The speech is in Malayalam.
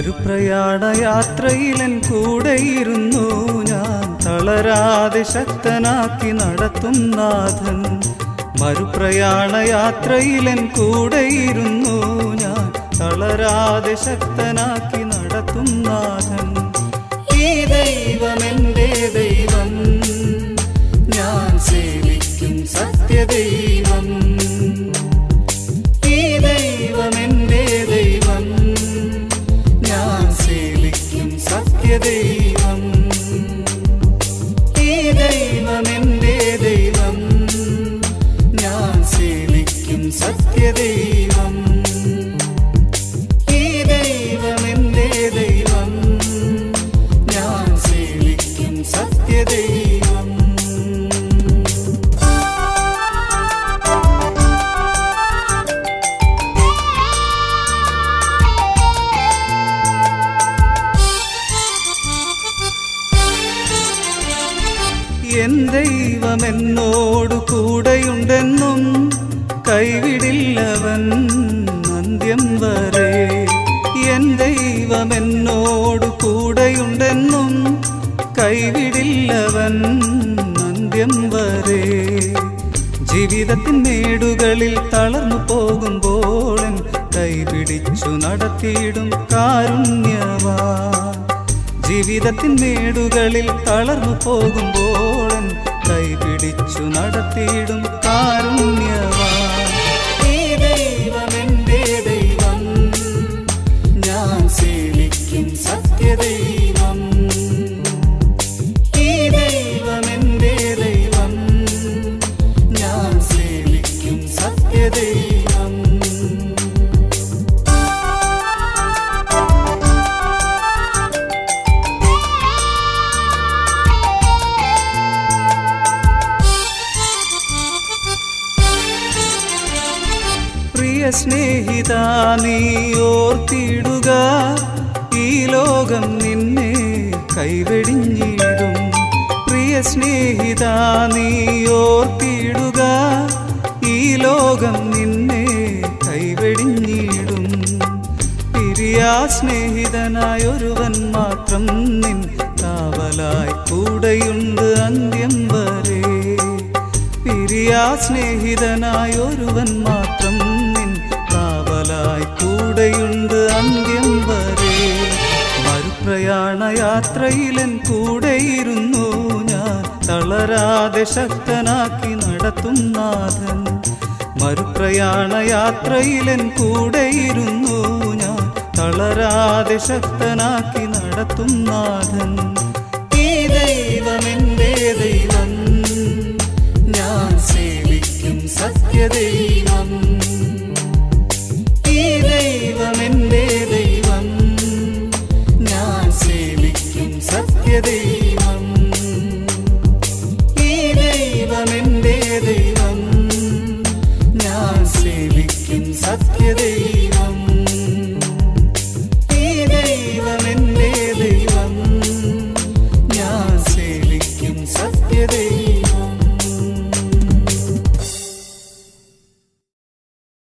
മരുപ്രയാണ യാത്രയിലൻ കൂടെയിരുന്നു ഞാൻ തളരാതെ ശക്തനാക്കി നടത്തും നാഥൻ മരുപ്രയാണ യാത്രയിലൻ കൂടെയിരുന്നു ഞാൻ തളരാതെ ശക്തനാക്കി നടത്തും നാഥൻ ഈ ദൈവം എൻ്റെ ദൈവം ഞാൻ സേവിക്കും സത്യദൈവം ഈ ദൈവം എൻ്റെ ദൈവം ഞാൻ സേവിക്കും സത്യദൈവം ഈ ദൈവം എൻ്റെ ദൈവം ഞാൻ സേവിക്കും സത്യദൈവം ഈ ദൈവം എൻ്റെ ദൈവം ഞാൻ സേവിക്കും സത്യദൈവം എൻ ദൈവം എന്നോടു കൂടെയുണ്ടെന്നും കൈവിടില്ലവൻ അന്ത്യം വരെ എൻ ദൈവം എന്നോടു കൂടെയുണ്ടെന്നും കൈവിടില്ലവൻ അന്ത്യം വരെ ജീവിതത്തിൻ മേടുകളിൽ തളർന്നു പോകുമ്പോൾ എൻ കൈപിടിച്ചു നടത്തിയിടും കാരുണ്യവാ ജീവിതത്തിൻ മേടുകളിൽ തളർന്നു പോകുമ്പോൾ എൻ കൈപിടിച്ചു നടത്തിയിടും കാരുണ്യവാ ഈ ദൈവം എൻ്റെ ദൈവം ഞാൻ സേവിക്കും സത്യദൈവം ഈ ദൈവം എൻ്റെ ദൈവം ഞാൻ സേവിക്കും സത്യദൈവം പ്രിയ സ്നേഹിത നീ ഓർത്തിടുക ഈ ലോകം നിന്നെ കൈവെടിഞ്ഞിടും പ്രിയ സ്നേഹിത നീ ഓർത്തിടുക ഈ ലോകം നിന്നെ കൈവെടിഞ്ഞിടും പിരിയാ സ്നേഹിതനായൊരുവൻ മാത്രം നിൻ കാവലായി കൂടെയുണ്ട് അന്ത്യം വരെ പിരിയാ സ്നേഹിതനായൊരുവൻ മാത്രം നിൻ കാവലായി കൂടെയുണ്ട് അന്ത്യം വരെ മരുപ്രയാണ യാത്രയിലൻ കൂടെയിരുന്നു ഞാൻ തളരാതെ ശക്തനാക്കി നടത്തും നാഥൻ മരുപ്രയാണ യാത്രയിലൻ കൂടെയിരുന്നു ഞാൻ തളരാതെ ശക്തനാക്കി നടത്തും നാഥൻ ഈ ദൈവം എൻ്റെ ദൈവം ഞാൻ സേവിക്കും സത്യദൈവം ഈ ദൈവം എൻ്റെ ദൈവം ഞാൻ സേവിക്കും സത്യദൈവം ഈ ദൈവം എൻ്റെ ദൈവം